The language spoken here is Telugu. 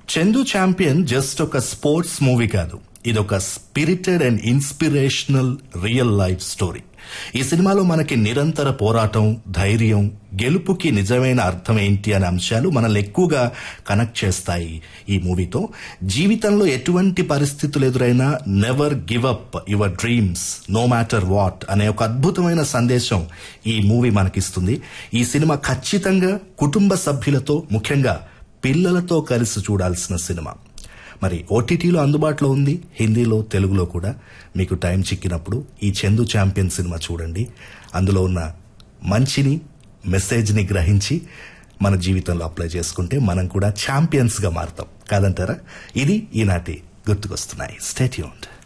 చందు ఛాంపియన్ జస్ట్ ఒక స్పోర్ట్స్ మూవీ కాదు ఇది ఒక spirited and inspirational real life story ఈ సినిమాలో మనకి నిరంతర పోరాటం ధైర్యం గెలుపుకి నిజమైన అర్థం ఏంటి అనే అంశాలు మనల్ని ఎక్కువగా కనెక్ట్ చేస్తాయి ఈ మూవీతో జీవితంలో ఎటువంటి పరిస్థితులు ఎదురైనా never give up your dreams no matter what అనే ఒక అద్భుతమైన సందేశం ఈ మూవీ మనకిస్తుంది ఈ సినిమా ఖచ్చితంగా కుటుంబ సభ్యులతో ముఖ్యంగా పిల్లలతో కలిసి చూడాల్సిన సినిమా మరి ఓటీటీలో అందుబాటులో ఉంది హిందీలో తెలుగులో కూడా మీకు టైం చిక్కినప్పుడు ఈ చందు ఛాంపియన్ సినిమా చూడండి అందులో ఉన్న మంచిని మెసేజ్ని గ్రహించి మన జీవితంలో అప్లై చేసుకుంటే మనం కూడా ఛాంపియన్స్ గా మారుతాం కాదంటారా ఇది ఈనాటి గుర్తుకొస్తున్నాయి స్టేట్యూన్డ్